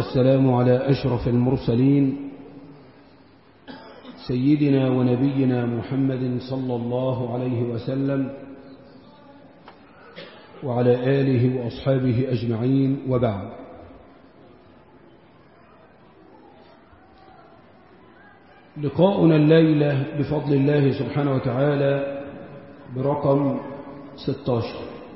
والسلام على أشرف المرسلين سيدنا ونبينا محمد صلى الله عليه وسلم وعلى آله وأصحابه أجمعين وبعد لقاؤنا الليلة بفضل الله سبحانه وتعالى برقم 16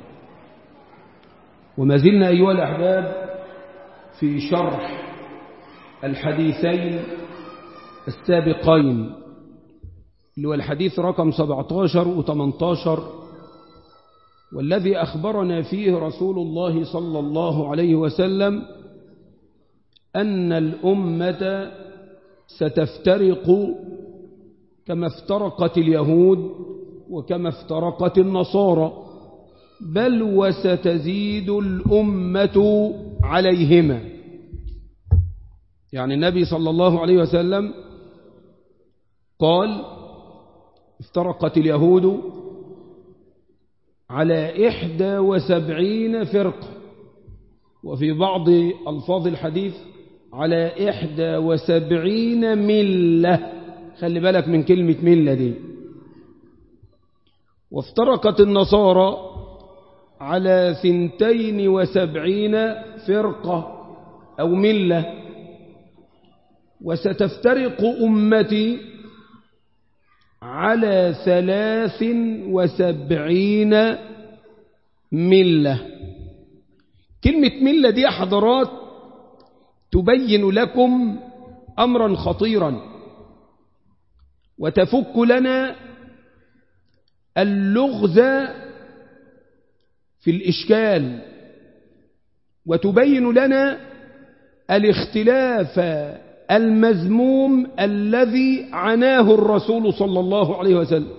وما زلنا أيها الأحباب في شرح الحديثين السابقين اللي هو الحديث رقم 17 و 18 والذي أخبرنا فيه رسول الله صلى الله عليه وسلم أن الأمة ستفترق كما افترقت اليهود وكما افترقت النصارى بل وستزيد الأمة عليهما يعني النبي صلى الله عليه وسلم قال افترقت اليهود على إحدى وسبعين فرقة وفي بعض ألفاظ الحديث على إحدى وسبعين ملة خلي بالك من كلمة ملة دي وافترقت النصارى على ثنتين وسبعين فرقة أو ملة وستفترق أمتي على ثلاث وسبعين ملة كلمة ملة دي حضرات تبين لكم أمرا خطيرا وتفك لنا اللغز في الإشكال وتبين لنا الاختلاف المذموم الذي عناه الرسول صلى الله عليه وسلم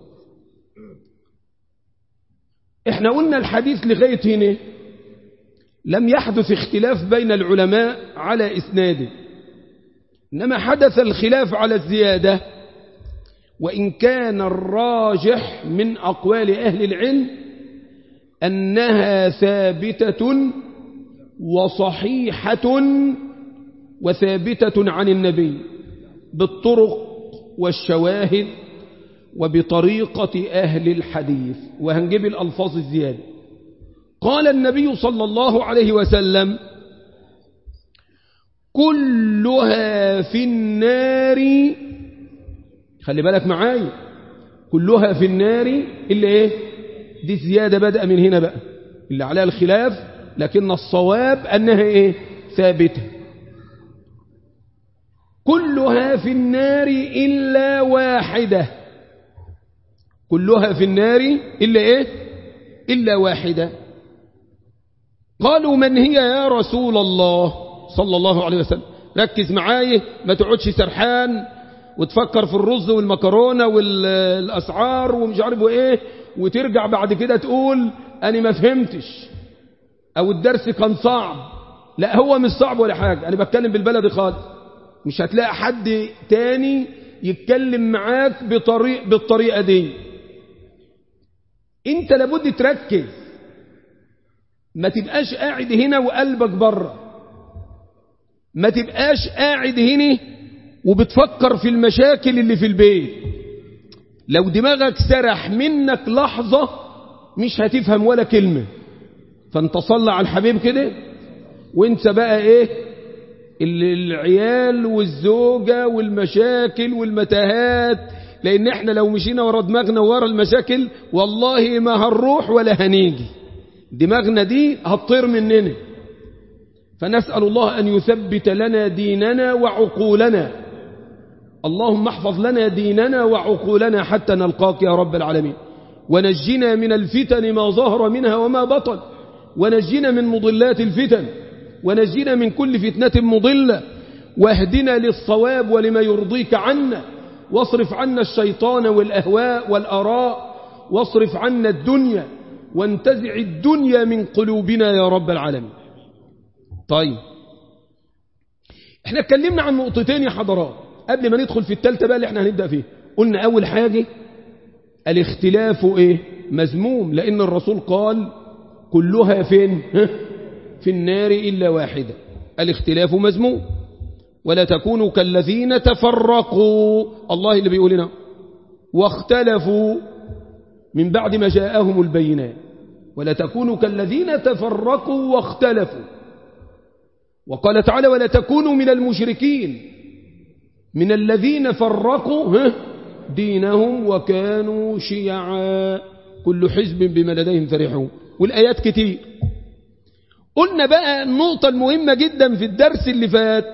احنا قلنا الحديث لغاية هنا لم يحدث اختلاف بين العلماء على إسناده إنما حدث الخلاف على الزيادة وإن كان الراجح من أقوال أهل العلم أنها ثابتة وصحيحة وثابتة عن النبي بالطرق والشواهد وبطريقة أهل الحديث وهنجيب الألفاظ الزيادة قال النبي صلى الله عليه وسلم كلها في النار خلي بالك معايا كلها في النار إلا إيه دي زيادة بدأ من هنا بقى اللي عليها الخلاف لكن الصواب أنها إيه ثابتة كلها في النار إلا واحدة كلها في النار إلا إيه إلا واحدة قالوا من هي يا رسول الله صلى الله عليه وسلم ركز معايا ما تقعدش سرحان وتفكر في الرز والمكرونة والأسعار ومش عارف ايه وترجع بعد كده تقول أنا ما فهمتش أو الدرس كان صعب لا هو مش صعب ولا حاجة أنا بتكلم بالبلد خالص مش هتلاقي حد تاني يتكلم معاك بطريق بالطريقة دي انت لابد تركز ما تبقاش قاعد هنا وقلبك بره ما تبقاش قاعد هنا وبتفكر في المشاكل اللي في البيت لو دماغك سرح منك لحظة مش هتفهم ولا كلمة فانت صلى على الحبيب كده وانت بقى ايه العيال والزوجة والمشاكل والمتاهات لان احنا لو مشينا ورا دماغنا ورا المشاكل والله ما هنروح ولا هنيجي دماغنا دي هتطير مننا فنسأل الله أن يثبت لنا ديننا وعقولنا اللهم احفظ لنا ديننا وعقولنا حتى نلقاك يا رب العالمين ونجنا من الفتن ما ظهر منها وما بطن ونجنا من مضلات الفتن ونجنا من كل فتنة مضلة واهدنا للصواب ولما يرضيك عنا واصرف عنا الشيطان والأهواء والأراء واصرف عنا الدنيا وانتزع الدنيا من قلوبنا يا رب العالمين طيب احنا اتكلمنا عن نقطتين يا حضرات قبل ما ندخل في التالتة بقى اللي احنا هنبدأ فيه قلنا أول حاجة الاختلاف ايه مذموم لأن الرسول قال كلها فين ها؟ في النار إلا واحدة الاختلاف مذموم ولا تكونوا كالذين تفرقوا الله اللي بيقول لنا واختلفوا من بعد ما جاءهم البينات ولا تكونوا كالذين تفرقوا واختلفوا وقال تعالى ولا تكونوا من المشركين من الذين فرقوا دينهم وكانوا شيعا كل حزب بما لديهم فرحون والآيات كتير قلنا بقى النقطة المهمة جدا في الدرس اللي فات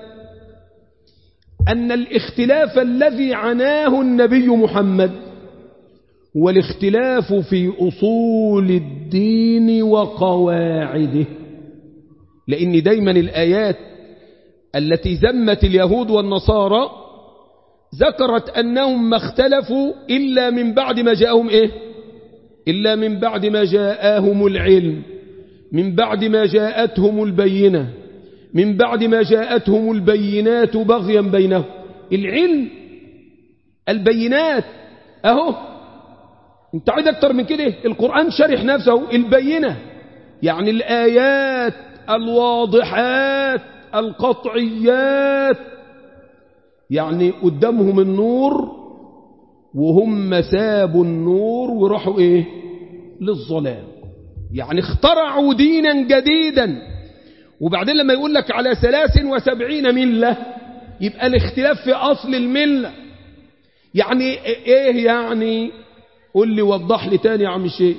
أن الاختلاف الذي عناه النبي محمد هو الاختلاف في أصول الدين وقواعده لأن دايما الآيات التي ذمت اليهود والنصارى ذكرت أنهم ما اختلفوا إلا من بعد ما جاءهم إيه إلا من بعد ما جاءهم العلم من بعد ما جاءتهم البينة من بعد ما جاءتهم البينات بغيا بينهم العلم البينات أهو انت عايز اكتر من كده القرآن شرح نفسه البينة يعني الآيات الواضحات القطعيات يعني قدامهم النور وهم سابوا النور وراحوا ايه للظلام يعني اخترعوا دينا جديدا وبعدين لما يقول لك على ثلاث وسبعين ملة يبقى الاختلاف في أصل الملة يعني ايه يعني قل لي وضح لي تاني يا عم الشيخ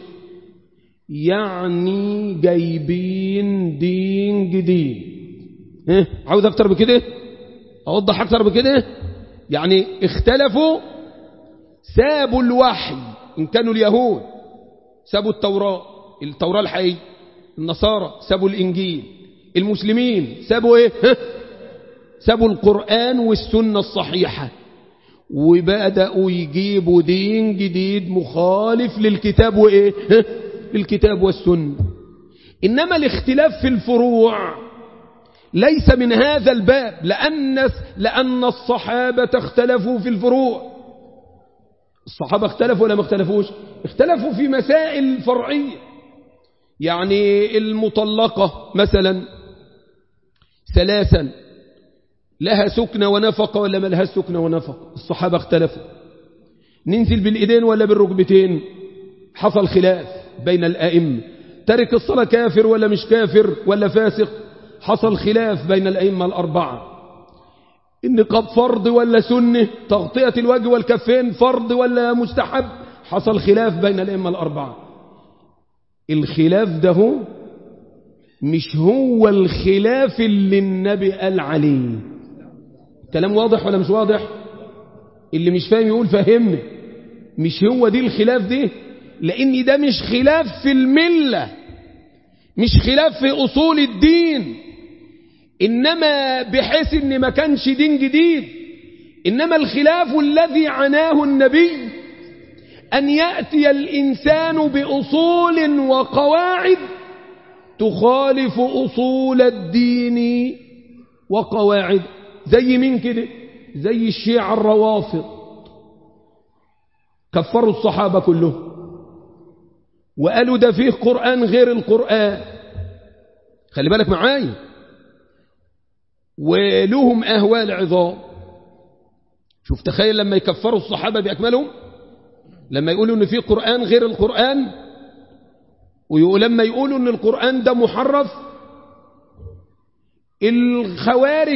يعني جايبين دين جديد ايه عاوز اكتر بكده اوضح اكتر بكده يعني اختلفوا سابوا الوحي ان كانوا اليهود سابوا التوراة التوراة الحقيقية النصارى سابوا الانجيل المسلمين سابوا ايه سابوا القرآن والسنة الصحيحة وبدأوا يجيبوا دين جديد مخالف للكتاب وإيه الكتاب والسنة إنما الاختلاف في الفروع ليس من هذا الباب لأن, لأن الصحابة اختلفوا في الفروع الصحابة اختلفوا ولا ما اختلفوش اختلفوا في مسائل فرعية يعني المطلقة مثلا ثلاثا لها سكنة ونفقة ولا ما لها سكنة ونفقة الصحابة اختلفوا ننزل بالإيدين ولا بالركبتين حصل خلاف بين الأئمة ترك الصلاة كافر ولا مش كافر ولا فاسق حصل خلاف بين الأئمة الأربعة النقاب فرض ولا سنة تغطية الوجه والكفين فرض ولا مستحب حصل خلاف بين الأئمة الأربعة الخلاف ده مش هو الخلاف اللي النبي قال عليه كلام واضح ولا مش واضح اللي مش فاهم يقول فهمني مش هو دي الخلاف دي لان ده مش خلاف في الملة مش خلاف في اصول الدين انما بحيث ان ما كانش دين جديد انما الخلاف الذي عناه النبي ان يأتي الانسان باصول وقواعد تخالف اصول الدين وقواعد زي مين كده زي الشيعة الروافض كفروا الصحابة كلهم وقالوا ده فيه قرآن غير القرآن خلي بالك معايا ولهم أهوال عظام شوف تخيل لما يكفروا الصحابة بأكملهم لما يقولوا ان فيه قرآن غير القرآن ولما يقولوا ان القرآن ده محرف الخوارج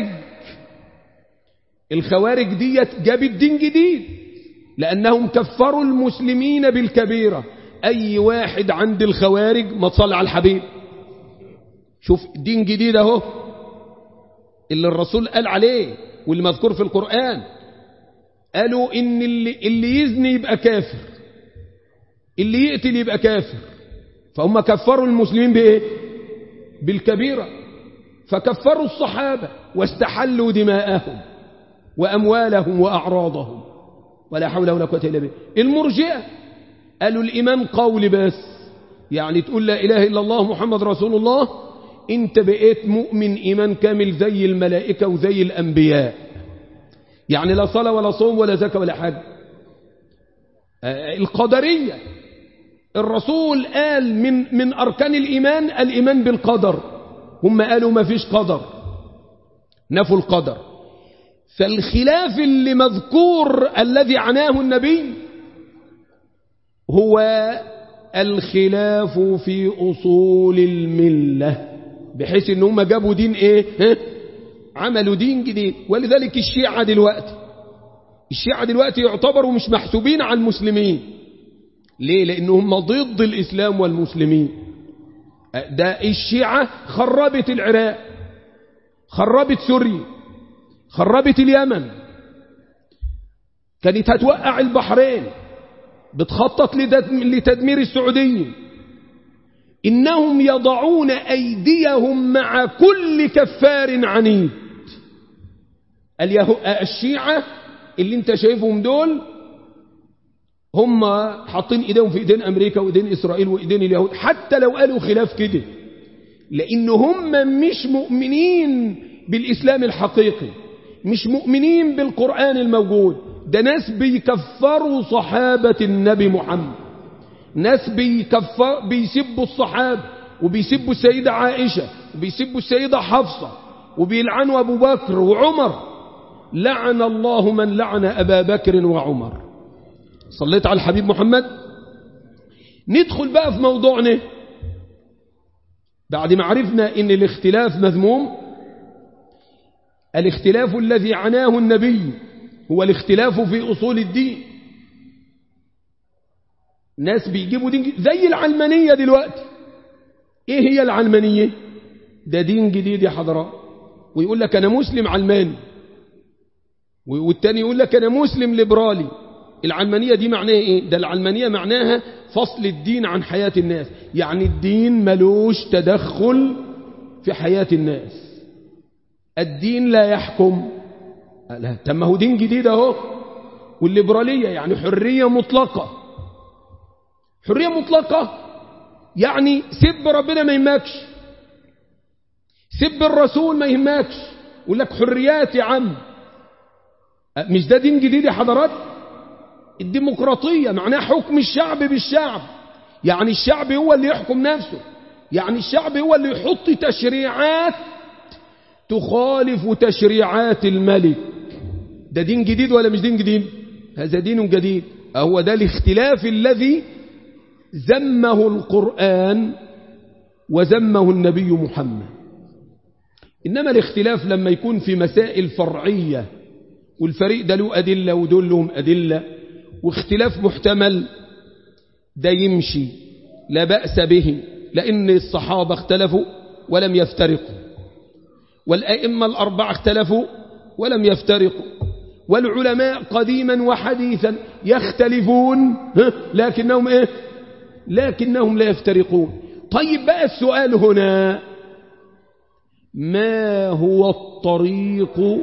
الخوارج ديت جابت دين جديد لأنهم كفروا المسلمين بالكبيرة أي واحد عند الخوارج ما تصلي على الحبيب شوف دين جديد اهو اللي الرسول قال عليه واللي مذكور في القرآن قالوا إن اللي, اللي يزني يبقى كافر اللي يقتل يبقى كافر فهم كفروا المسلمين بإيه بالكبيرة فكفروا الصحابة واستحلوا دماءهم وأموالهم وأعراضهم ولا حول ولا قوة إلا بالله المرجئة قالوا الإيمان قول بس يعني تقول لا إله إلا الله محمد رسول الله انت بقيت مؤمن إيمان كامل زي الملائكة وزي الأنبياء يعني لا صلاة ولا صوم ولا زكاة ولا حاجة القدرية الرسول قال من من أركان الإيمان الإيمان بالقدر هم قالوا ما فيش قدر نفوا القدر فالخلاف اللي مذكور الذي عناه النبي هو الخلاف في أصول الملة بحيث ان هم جابوا دين ايه ها؟ عملوا دين جديد ولذلك الشيعة دلوقتي الشيعة دلوقتي يعتبروا مش محسوبين على المسلمين ليه لانهم ضد الاسلام والمسلمين ده الشيعة خربت العراق خربت سوريا خربت اليمن كانت هتوقع البحرين بتخطط لتدمير السعودية إنهم يضعون أيديهم مع كل كفار عنيد الشيعة اللي انت شايفهم دول هم حاطين ايديهم في ايدين امريكا وايدين اسرائيل وايدين اليهود حتى لو قالوا خلاف كده لان هم مش مؤمنين بالاسلام الحقيقي مش مؤمنين بالقرآن الموجود ده ناس بيكفروا صحابة النبي محمد ناس بيكفر بيسبوا الصحابة وبيسبوا السيدة عائشة وبيسبوا السيدة حفصة وبيلعنوا أبو بكر وعمر لعن الله من لعن أبا بكر وعمر صليت على الحبيب محمد ندخل بقى في موضوعنا بعد ما عرفنا ان الاختلاف مذموم الاختلاف الذي عناه النبي هو الاختلاف في أصول الدين ناس بيجيبوا دين زي العلمانية دلوقتي ايه هي العلمانية ده دين جديد يا حضرات ويقول لك انا مسلم علماني والتاني يقول لك انا مسلم ليبرالي العلمانية دي معناها ايه ده العلمانية معناها فصل الدين عن حياة الناس يعني الدين ملوش تدخل في حياة الناس الدين لا يحكم لا طب ما هو دين جديد اهو والليبرالية يعني حرية مطلقة حرية مطلقة يعني سب ربنا ما يهمكش سب الرسول ما يهمكش يقول لك حريات يا عم مش ده دين جديد يا حضرات الديمقراطية معناها حكم الشعب بالشعب يعني الشعب هو اللي يحكم نفسه يعني الشعب هو اللي يحط تشريعات تخالف تشريعات الملك ده دين جديد ولا مش دين جديد هذا دين جديد هو ده الاختلاف الذي ذمه القرآن وذمه النبي محمد إنما الاختلاف لما يكون في مسائل فرعية والفريق ده له أدلة ودول لهم أدلة واختلاف محتمل ده يمشي لا بأس به لأن الصحابة اختلفوا ولم يفترقوا والأئمة الأربعة اختلفوا ولم يفترقوا والعلماء قديما وحديثا يختلفون لكنهم إيه لكنهم لا يفترقون طيب بقى السؤال هنا ما هو الطريق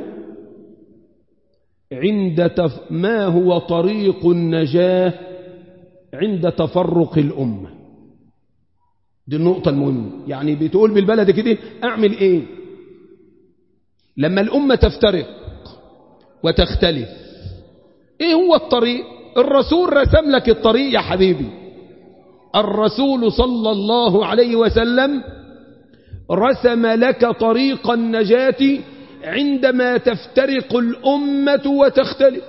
عند تف... ما هو طريق النجاة عند تفرق الأمة دي النقطة المهمة يعني بتقول بالبلد كده أعمل إيه لما الأمة تفترق وتختلف إيه هو الطريق الرسول رسم لك الطريق يا حبيبي الرسول صلى الله عليه وسلم رسم لك طريق النجاة عندما تفترق الأمة وتختلف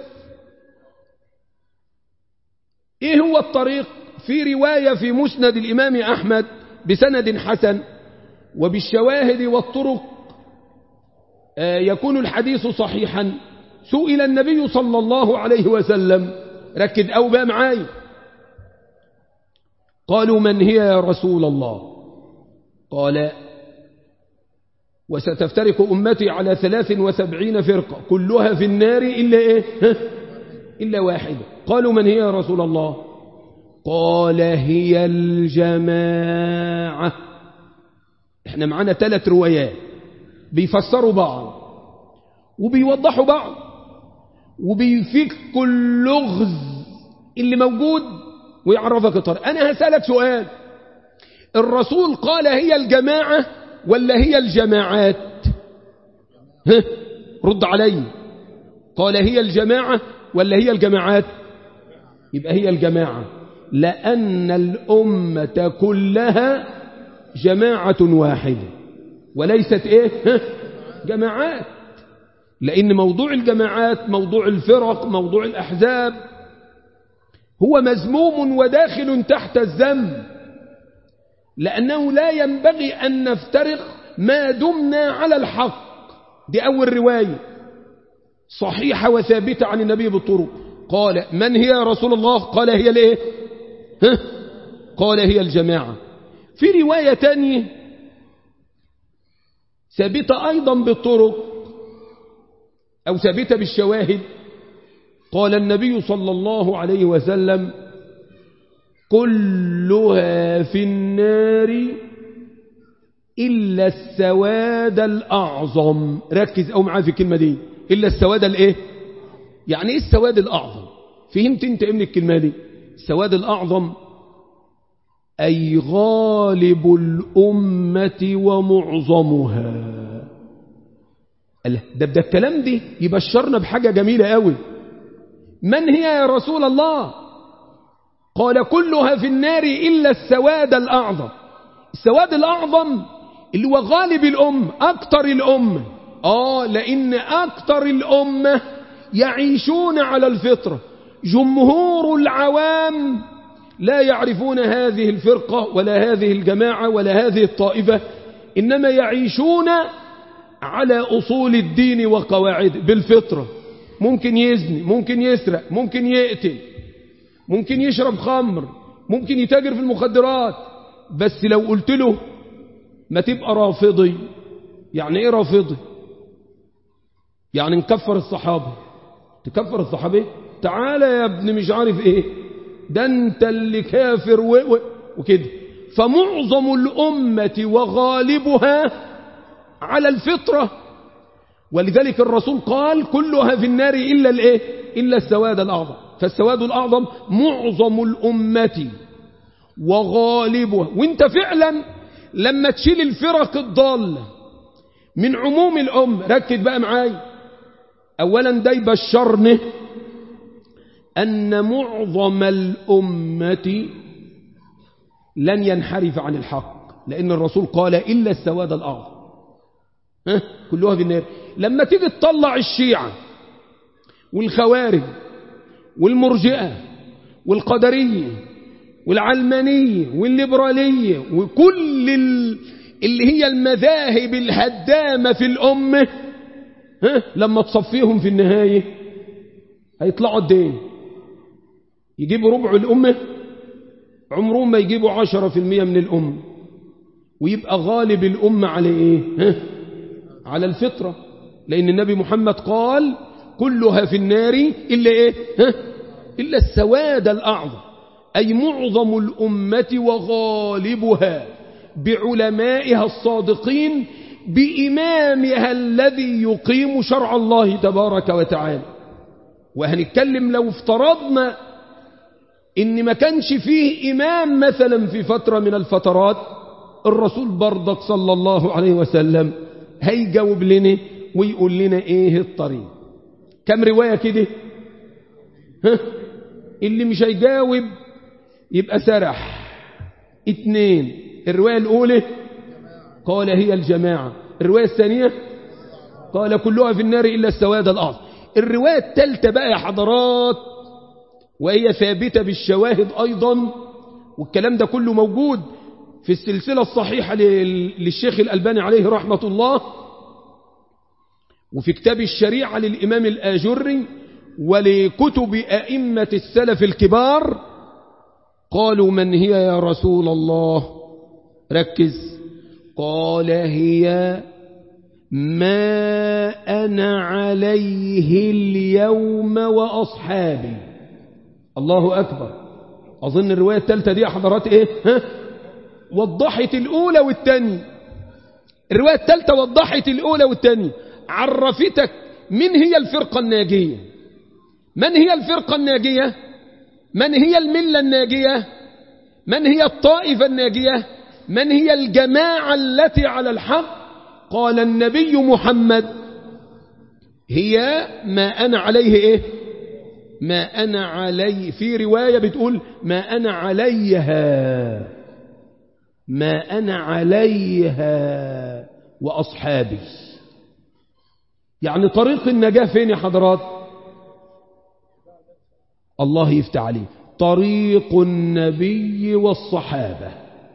إيه هو الطريق في رواية في مسند الإمام أحمد بسند حسن وبالشواهد والطرق يكون الحديث صحيحا سئل النبي صلى الله عليه وسلم ركد أو بقى معاي قالوا من هي يا رسول الله قال وستفترق أمتي على ثلاث وسبعين فرقة كلها في النار إلا إيه إلا واحدة قالوا من هي يا رسول الله قال هي الجماعة احنا معانا ثلاث روايات بيفسروا بعض وبيوضحوا بعض وبيفكوا اللغز اللي موجود ويعرفك الطريق أنا هسألك سؤال الرسول قال هي الجماعة ولا هي الجماعات ها رد علي قال هي الجماعة ولا هي الجماعات يبقى هي الجماعة لأن الأمة كلها جماعة واحدة وليست إيه ها؟ جماعات لأن موضوع الجماعات موضوع الفرق موضوع الأحزاب هو مذموم وداخل تحت الذم لأنه لا ينبغي أن نفترق ما دمنا على الحق دي أول رواية صحيحة وثابتة عن النبي بالطرق قال من هي يا رسول الله قال هي الايه ها؟ قال هي الجماعة في رواية تانية ثابتة أيضا بالطرق أو ثابتة بالشواهد قال النبي صلى الله عليه وسلم كلها في النار إلا السواد الأعظم ركز أو معاه في الكلمة دي إلا السواد الإيه يعني إيه السواد الأعظم فهمت أنت من الكلمة دي السواد الأعظم أي غالب الأمة ومعظمها ده ده الكلام دي يبشرنا بحاجة جميلة قوي من هي يا رسول الله قال كلها في النار إلا السواد الأعظم السواد الأعظم اللي هو غالب الأمة أكتر الأمة آه لأن أكتر الأمة يعيشون على الفطرة جمهور العوام لا يعرفون هذه الفرقة ولا هذه الجماعة ولا هذه الطائفة إنما يعيشون على أصول الدين وقواعده بالفطرة ممكن يزني ممكن يسرق ممكن يقتل ممكن يشرب خمر ممكن يتاجر في المخدرات بس لو قلت له ما تبقى رافضي يعني ايه رافضي يعني نكفر الصحابة تكفر الصحابة تعالى يا ابن مش عارف ايه ده انت اللي كافر و... و... وكده فمعظم الأمة وغالبها على الفطرة ولذلك الرسول قال كلها في النار إلا الإيه إلا السواد الأعظم فالسواد الأعظم معظم الأمة وغالبها وانت فعلا لما تشيل الفرق الضالة من عموم الأم ركز بقى معاي أولا ده يبشرني أن معظم الأمة لن ينحرف عن الحق لأن الرسول قال إلا السواد الأعظم ها كلها في النار لما تيجي تطلع الشيعة والخوارج والمرجئة والقدرية والعلمانية والليبرالية وكل اللي هي المذاهب الهدامة في الأمة ها لما تصفيهم في النهاية هيطلعوا الدين يجيبوا ربع الأمة عمرهم ما يجيبوا عشرة في المية من الأمة ويبقى غالب الأمة على إيه ها؟ على الفطرة لأن النبي محمد قال كلها في النار إلا إيه ها؟ إلا السواد الأعظم أي معظم الأمة وغالبها بعلمائها الصادقين بإمامها الذي يقيم شرع الله تبارك وتعالى وهنتكلم لو افترضنا ان ما كانش فيه امام مثلا في فترة من الفترات الرسول برضك صلى الله عليه وسلم هيجاوب لنا ويقول لنا ايه الطريق كم رواية كده ها اللي مش هيجاوب يبقى سرح اتنين الرواية الاولى قال هي الجماعة الرواية الثانية قال كلها في النار إلا السواد الأعظم الرواية الثالثة بقى يا حضرات وهي ثابتة بالشواهد أيضا والكلام ده كله موجود في السلسلة الصحيحة للشيخ الألباني عليه رحمة الله وفي كتاب الشريعة للإمام الآجري ولكتب أئمة السلف الكبار قالوا من هي يا رسول الله ركز قال هي ما أنا عليه اليوم وأصحابي الله أكبر أظن الرواية الثالثة دي حضرات إيه ها؟ وضحت الأولى والثانية الرواية الثالثة وضحت الأولى والثانية عرفتك من هي الفرقة الناجية من هي الفرقة الناجية من هي الملة الناجية من هي الطائفة الناجية من هي الجماعة التي على الحق قال النبي محمد هي ما أنا عليه إيه ما أنا عليه في رواية بتقول ما أنا عليها ما أنا عليها وأصحابي يعني طريق النجاة فين يا حضرات الله يفتح عليه طريق النبي والصحابة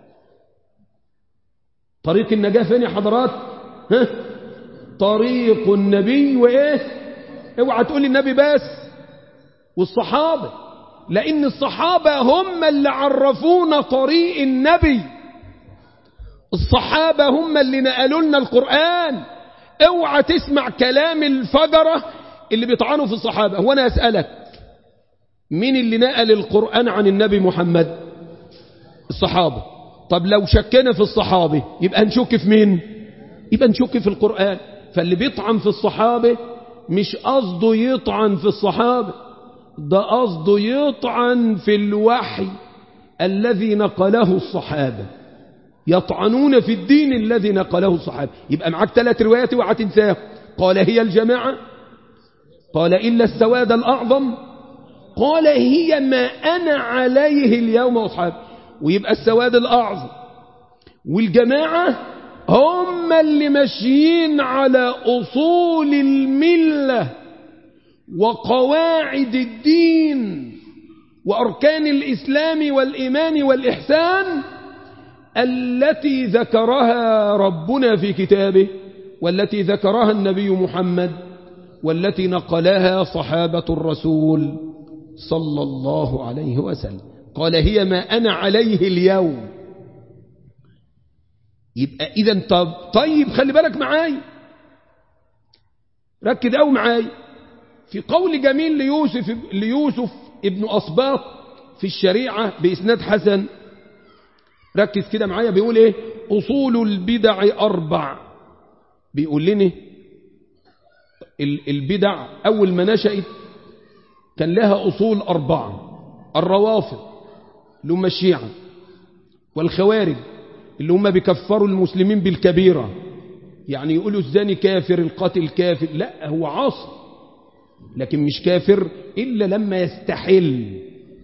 طريق النجاة فين يا حضرات ها؟ طريق النبي وإيه اوعى تقول النبي بس والصحابة لأن الصحابة هم اللي عرفونا طريق النبي الصحابة هم اللي نقلوا لنا القرآن اوعى تسمع كلام الفجرة اللي بيطعنوا في الصحابة هو أنا أسألك مين اللي نقل القرآن عن النبي محمد الصحابة طب لو شكنا في الصحابة يبقى نشك في مين يبقى نشك في القرآن فاللي بيطعن في الصحابة مش قصده يطعن في الصحابة ده قصده يطعن في الوحي الذي نقله الصحابة يطعنون في الدين الذي نقله الصحابة يبقى معاك ثلاث روايات اوعى تنساه قال هي الجماعة قال إلا السواد الأعظم قال هي ما أنا عليه اليوم وأصحابي ويبقى السواد الأعظم والجماعة هم اللي ماشيين على أصول الملة وقواعد الدين وأركان الإسلام والإيمان والإحسان التي ذكرها ربنا في كتابه والتي ذكرها النبي محمد والتي نقلها صحابة الرسول صلى الله عليه وسلم قال هي ما أنا عليه اليوم يبقى إذا طب طيب خلي بالك معاي ركز أو معاي في قول جميل ليوسف, ليوسف ابن أصباط في الشريعة بإسناد حسن ركز كده معايا بيقول ايه أصول البدع أربع بيقول لنا البدع أول ما نشأت كان لها أصول أربعة الروافض اللي هم الشيعة والخوارج اللي هم بيكفروا المسلمين بالكبيرة يعني يقولوا الزاني كافر القاتل كافر لا هو عاصي لكن مش كافر إلا لما يستحل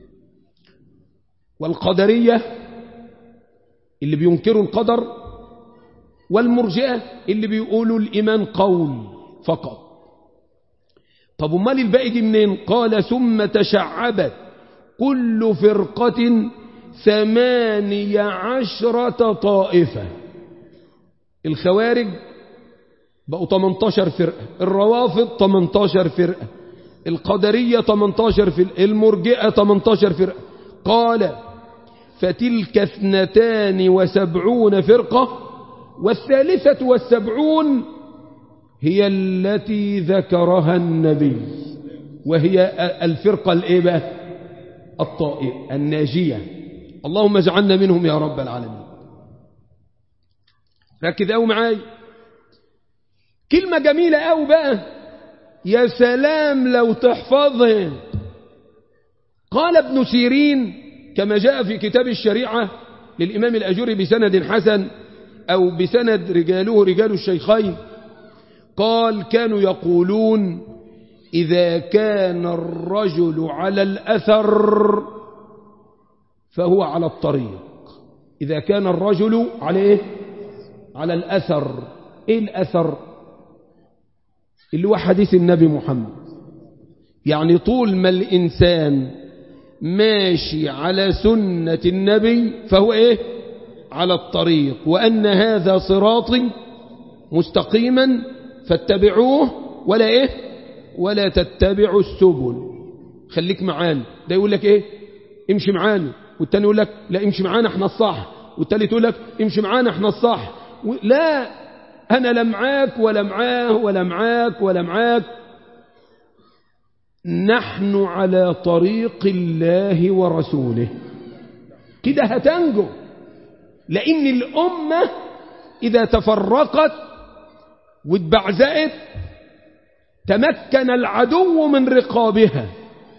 والقدرية اللي بينكروا القدر والمرجئة اللي بيقولوا الإيمان قول فقط طب امال الباقي دي منين قال ثم تشعبت كل فرقة ثمانية عشرة طائفة الخوارج بقوا 18 فرقة الروافض 18 فرقة القدرية 18 فرقة المرجئة 18 فرقة قال فتلك اثنتان وسبعون فرقة والثالثة والسبعون هي التي ذكرها النبي وهي الفرقة الإبة الطائر الناجية اللهم اجعلنا منهم يا رب العالمين ركز أو معاي كلمة جميلة أو بقى يا سلام لو تحفظها قال ابن سيرين كما جاء في كتاب الشريعة للإمام الأجوري بسند حسن أو بسند رجاله رجال الشيخين قال كانوا يقولون إذا كان الرجل على الأثر فهو على الطريق إذا كان الرجل على إيه؟ على الأثر إيه الأثر اللي هو حديث النبي محمد يعني طول ما الإنسان ماشي على سنة النبي فهو إيه على الطريق وأن هذا صراطي مستقيما فاتبعوه ولا إيه ولا تتبعوا السبل خليك معانا ده يقول لك إيه امشي معانا والتاني يقول لك لا امشي معانا احنا الصح والتالت يقول لك امشي معانا احنا الصح لا أنا لا معاك ولا معاه ولا معاك ولا معاك نحن على طريق الله ورسوله كده هتنجو لأن الأمة إذا تفرقت واتبعزقت تمكن العدو من رقابها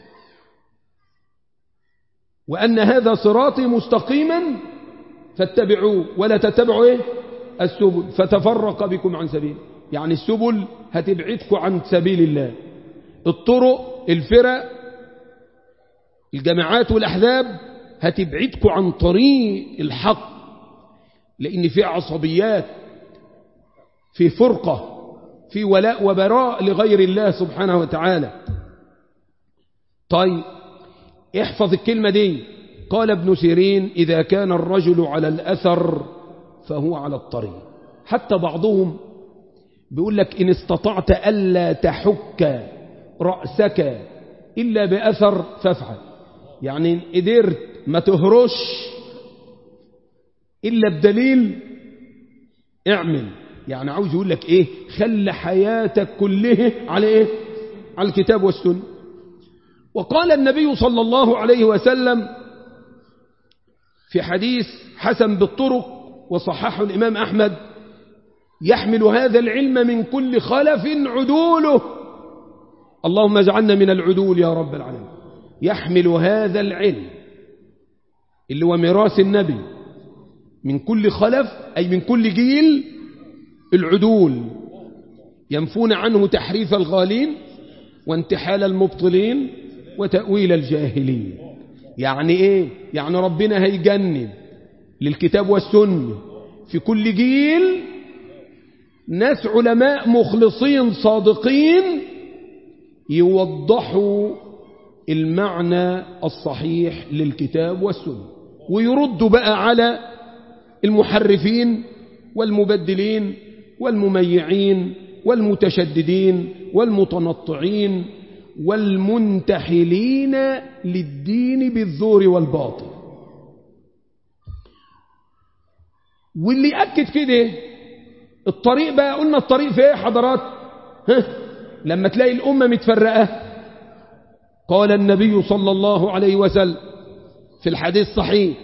وأن هذا صراطي مستقيما فاتبعوه ولا تتبعوا إيه؟ السبل فتفرق بكم عن سبيل يعني السبل هتبعدكم عن سبيل الله الطرق الفرق الجماعات والأحزاب هتبعدكم عن طريق الحق لأن في عصبيات في فرقة في ولاء وبراء لغير الله سبحانه وتعالى طيب احفظ الكلمة دي قال ابن سيرين إذا كان الرجل على الأثر فهو على الطريق حتى بعضهم بيقول لك إن استطعت ألا تحك رأسك إلا بأثر فافعل يعني إن قدرت ما تهرش إلا بدليل اعمل يعني عاوز يقول لك إيه خلي حياتك كلها على إيه على الكتاب والسنة وقال النبي صلى الله عليه وسلم في حديث حسن بالطرق وصححه الإمام أحمد يحمل هذا العلم من كل خلف عدوله اللهم اجعلنا من العدول يا رب العالمين يحمل هذا العلم اللي هو ميراث النبي من كل خلف أي من كل جيل العدول ينفون عنه تحريف الغالين وانتحال المبطلين وتأويل الجاهلين يعني ايه يعني ربنا هيجنب للكتاب والسنة في كل جيل ناس علماء مخلصين صادقين يوضحوا المعنى الصحيح للكتاب والسنة ويردوا بقى على المحرفين والمبدلين والمميعين والمتشددين والمتنطعين والمنتحلين للدين بالزور والباطل واللي أكد كده الطريق بقى قلنا الطريق في ايه حضرات ها؟ لما تلاقي الأمة متفرقة قال النبي صلى الله عليه وسلم في الحديث صحيح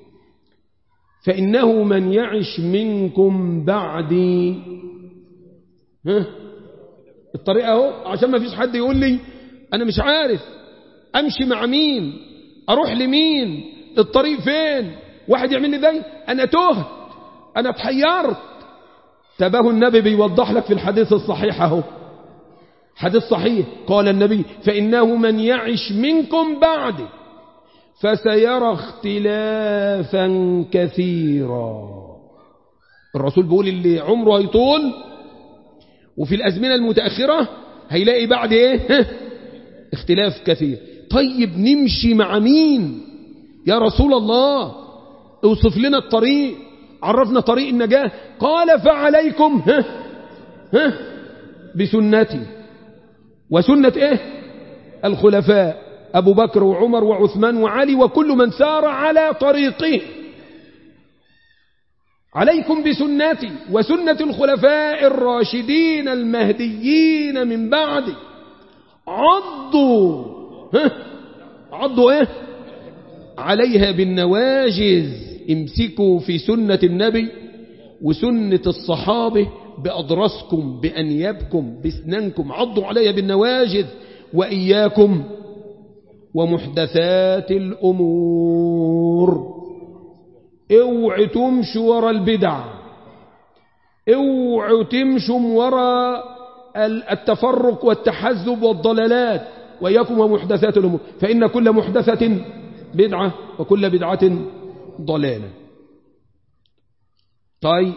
فإنه من يعش منكم بعدي ها؟ الطريق اهو عشان ما فيش حد يقول لي أنا مش عارف أمشي مع مين أروح لمين الطريق فين واحد يعمل لي ذي أنا تهت أنا اتحيرت تباه النبي بيوضح لك في الحديث الصحيح اهو حديث صحيح قال النبي فإنه من يعش منكم بعدي فسيرى اختلافا كثيرا الرسول بيقول اللي عمره هيطول وفي الأزمنة المتأخرة هيلاقي بعد ايه اختلاف كثير طيب نمشي مع مين يا رسول الله اوصف لنا الطريق عرفنا طريق النجاة قال فعليكم ها ها بسنتي وسنة ايه الخلفاء أبو بكر وعمر وعثمان وعلي وكل من سار على طريقه عليكم بسنتي وسنة الخلفاء الراشدين المهديين من بعدي عضوا ها عضوا ايه عليها بالنواجز امسكوا في سنة النبي وسنة الصحابة بأضرسكم بأنيابكم بسنانكم عضوا عليها بالنواجذ وإياكم ومحدثات الأمور اوعوا تمشوا ورا البدع اوعوا تمشوا ورا التفرق والتحزب والضلالات وإياكم ومحدثات الأمور فإن كل محدثة بدعة وكل بدعة ضلالة طيب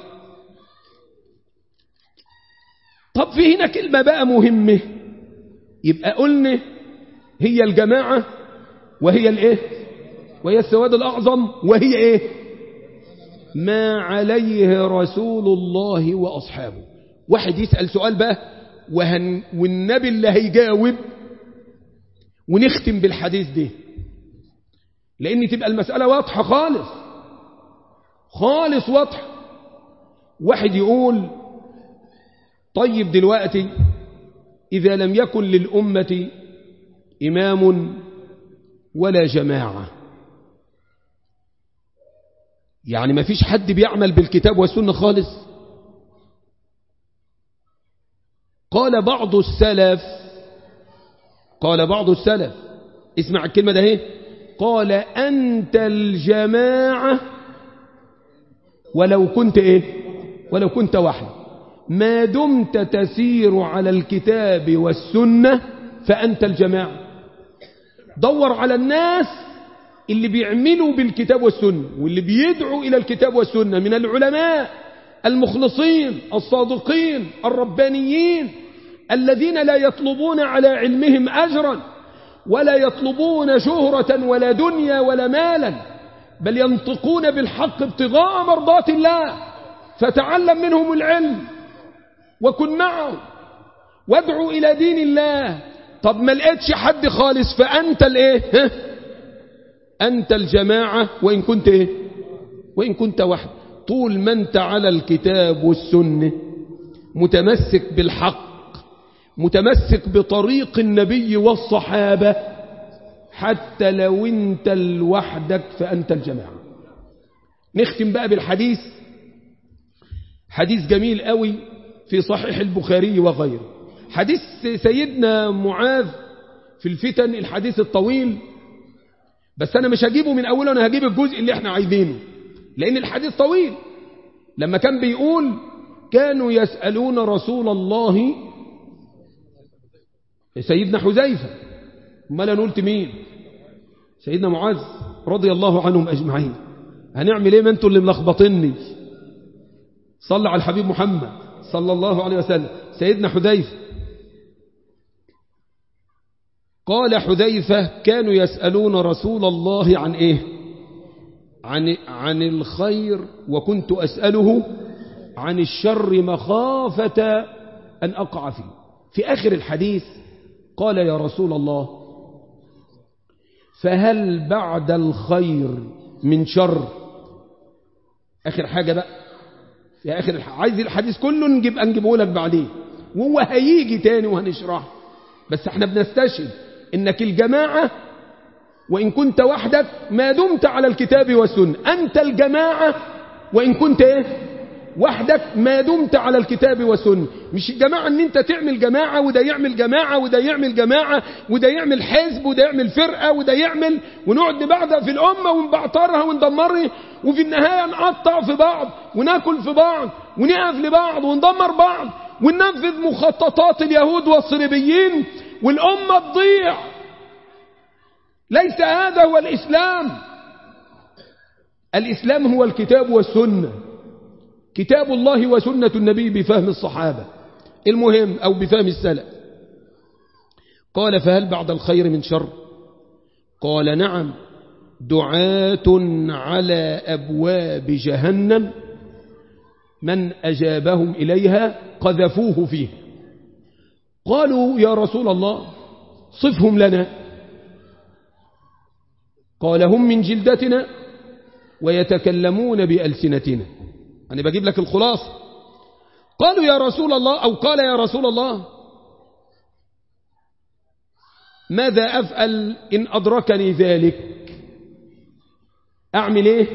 طب في هنا كلمة بقى مهمة يبقى قلنا هي الجماعة وهي الايه وهي السواد الأعظم وهي ايه ما عليه رسول الله وأصحابه واحد يسأل سؤال بقى وهن والنبي اللي هيجاوب ونختم بالحديث ده لأن تبقى المسألة واضحة خالص خالص واضحة واحد يقول طيب دلوقتي إذا لم يكن للأمة إمام ولا جماعة يعني ما فيش حد بيعمل بالكتاب والسنة خالص قال بعض السلف قال بعض السلف اسمع الكلمة ده اهي قال أنت الجماعة ولو كنت ايه ولو كنت واحد ما دمت تسير على الكتاب والسنة فأنت الجماعة دور على الناس اللي بيعملوا بالكتاب والسنة واللي بيدعوا إلى الكتاب والسنة من العلماء المخلصين الصادقين الربانيين الذين لا يطلبون على علمهم أجرا ولا يطلبون شهرة ولا دنيا ولا مالا بل ينطقون بالحق ابتغاء مرضات الله فتعلم منهم العلم وكن معهم وادعو إلى دين الله طب ما لقيتش حد خالص فأنت الايه ها؟ أنت الجماعة وإن كنت ايه وإن كنت واحد طول ما انت على الكتاب والسنة متمسك بالحق متمسك بطريق النبي والصحابة حتى لو انت لوحدك فأنت الجماعة نختم بقى بالحديث حديث جميل قوي في صحيح البخاري وغيره حديث سيدنا معاذ في الفتن الحديث الطويل بس أنا مش هجيبه من أوله أنا هجيب الجزء اللي احنا عايزينه لأن الحديث طويل لما كان بيقول كانوا يسألون رسول الله سيدنا حذيفة ما أنا قلت مين سيدنا معاذ رضي الله عنهم أجمعين هنعمل ايه ما انتوا اللي ملخبطني صلى على الحبيب محمد صلى الله عليه وسلم سيدنا حذيفة قال حذيفة كانوا يسألون رسول الله عن ايه عن, عن الخير وكنت أسأله عن الشر مخافة أن أقع فيه في آخر الحديث قال يا رسول الله فهل بعد الخير من شر آخر حاجة بقى في آخر الح... عايز الحديث كله نجيب نجيبه لك بعدين وهو هيجي تاني وهنشرحه بس احنا بنستشهد انك الجماعة وإن كنت وحدك ما دمت على الكتاب والسنة أنت الجماعة وإن كنت إيه وحدك ما دمت على الكتاب والسنة مش الجماعة ان انت تعمل جماعة وده يعمل جماعة وده يعمل جماعة وده يعمل حزب وده يعمل فرقة وده يعمل ونقعد نبعدها في الأمة ونبعترها وندمرها وفي النهاية نقطع في بعض وناكل في بعض ونقف لبعض وندمر بعض وننفذ مخططات اليهود والصليبيين والأمة تضيع ليس هذا هو الإسلام الإسلام هو الكتاب والسنة كتاب الله وسنة النبي بفهم الصحابة المهم أو بفهم السلف قال فهل بعد الخير من شر قال نعم دعاة على أبواب جهنم من أجابهم إليها قذفوه فيه قالوا يا رسول الله صفهم لنا قال هم من جلدتنا ويتكلمون بألسنتنا أنا بجيب لك الخلاصة قالوا يا رسول الله أو قال يا رسول الله ماذا أفعل إن أدركني ذلك أعمل إيه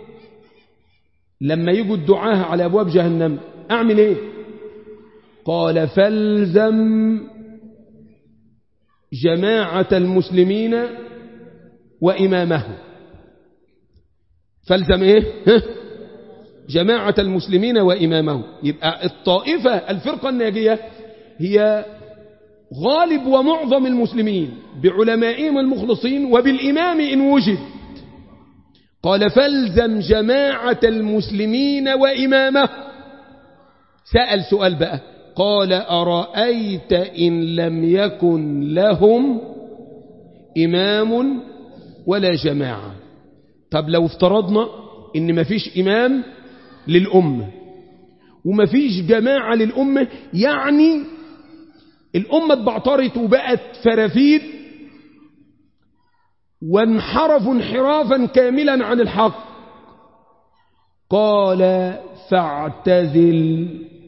لما يجوا الدعاء على أبواب جهنم أعمل إيه قال فالزم جماعة المسلمين وإمامه فالزم إيه جماعة المسلمين وإمامه يبقى الطائفة الفرقة الناجية هي غالب ومعظم المسلمين بعلمائهم المخلصين وبالإمام إن وجد قال فالزم جماعة المسلمين وإمامه سأل سؤال بقى قال أرأيت إن لم يكن لهم إمام ولا جماعة طب لو افترضنا إن مفيش إمام للأمة ومفيش جماعة للأمة يعني الأمة اتبعترت وبقت فرافيد وانحرفوا انحرافا كاملا عن الحق قال فاعتزل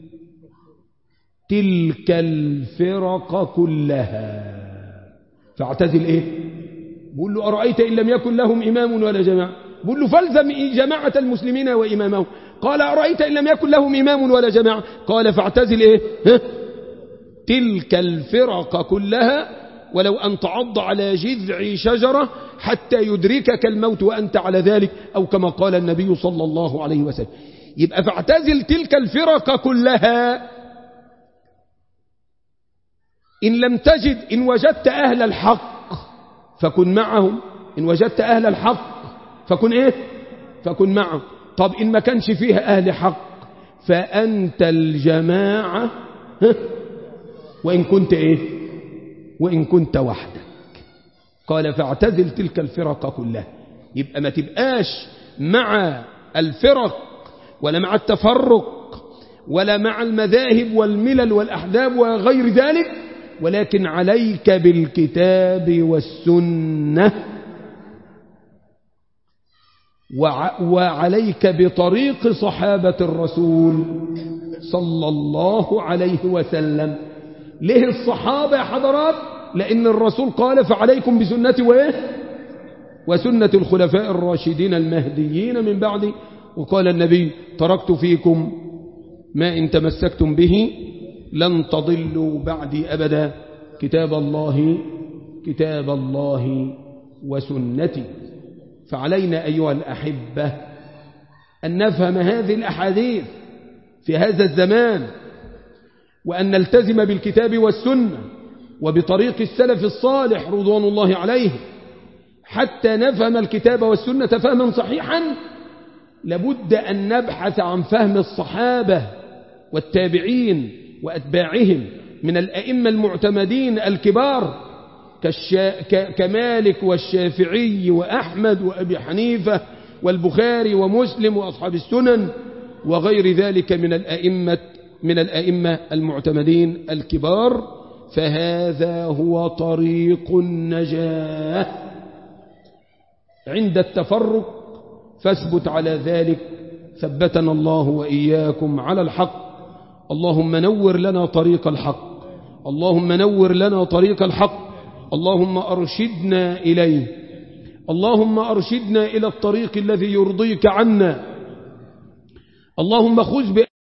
تلك الفرق كلها فاعتزل ايه بقول له أرأيت إن لم يكن لهم إمام ولا جماعة بقول له فالزم جماعة المسلمين وإمامهم قال أرأيت إن لم يكن لهم إمام ولا جماعة قال فاعتزل إيه ها؟ تلك الفرق كلها ولو أن تعض على جذع شجرة حتى يدركك الموت وأنت على ذلك أو كما قال النبي صلى الله عليه وسلم يبقى فاعتزل تلك الفرق كلها إن لم تجد إن وجدت أهل الحق فكن معهم إن وجدت أهل الحق فكن إيه فكن معهم طب إن ما كانش فيها أهل حق فأنت الجماعة ها؟ وإن كنت إيه وإن كنت وحدك قال فاعتزل تلك الفرق كلها يبقى ما تبقاش مع الفرق ولا مع التفرق ولا مع المذاهب والملل والأحزاب وغير ذلك ولكن عليك بالكتاب والسنة وعليك بطريق صحابة الرسول صلى الله عليه وسلم ليه الصحابة يا حضرات لأن الرسول قال فعليكم بسنتي وإيه وسنة الخلفاء الراشدين المهديين من بعد وقال النبي تركت فيكم ما إن تمسكتم به لن تضلوا بعدي أبدا كتاب الله كتاب الله وسنتي فعلينا أيها الأحبة أن نفهم هذه الأحاديث في هذا الزمان وأن نلتزم بالكتاب والسنة وبطريق السلف الصالح رضوان الله عليه حتى نفهم الكتاب والسنة فهما صحيحا لابد أن نبحث عن فهم الصحابة والتابعين وأتباعهم من الأئمة المعتمدين الكبار كالشا... ك... كمالك والشافعي وأحمد وأبي حنيفة والبخاري ومسلم وأصحاب السنن وغير ذلك من الأئمة من الأئمة المعتمدين الكبار فهذا هو طريق النجاة عند التفرق فاثبت على ذلك ثبتنا الله وإياكم على الحق اللهم نور لنا طريق الحق اللهم نور لنا طريق الحق اللهم أرشدنا إليه اللهم أرشدنا إلى الطريق الذي يرضيك عنا اللهم خذ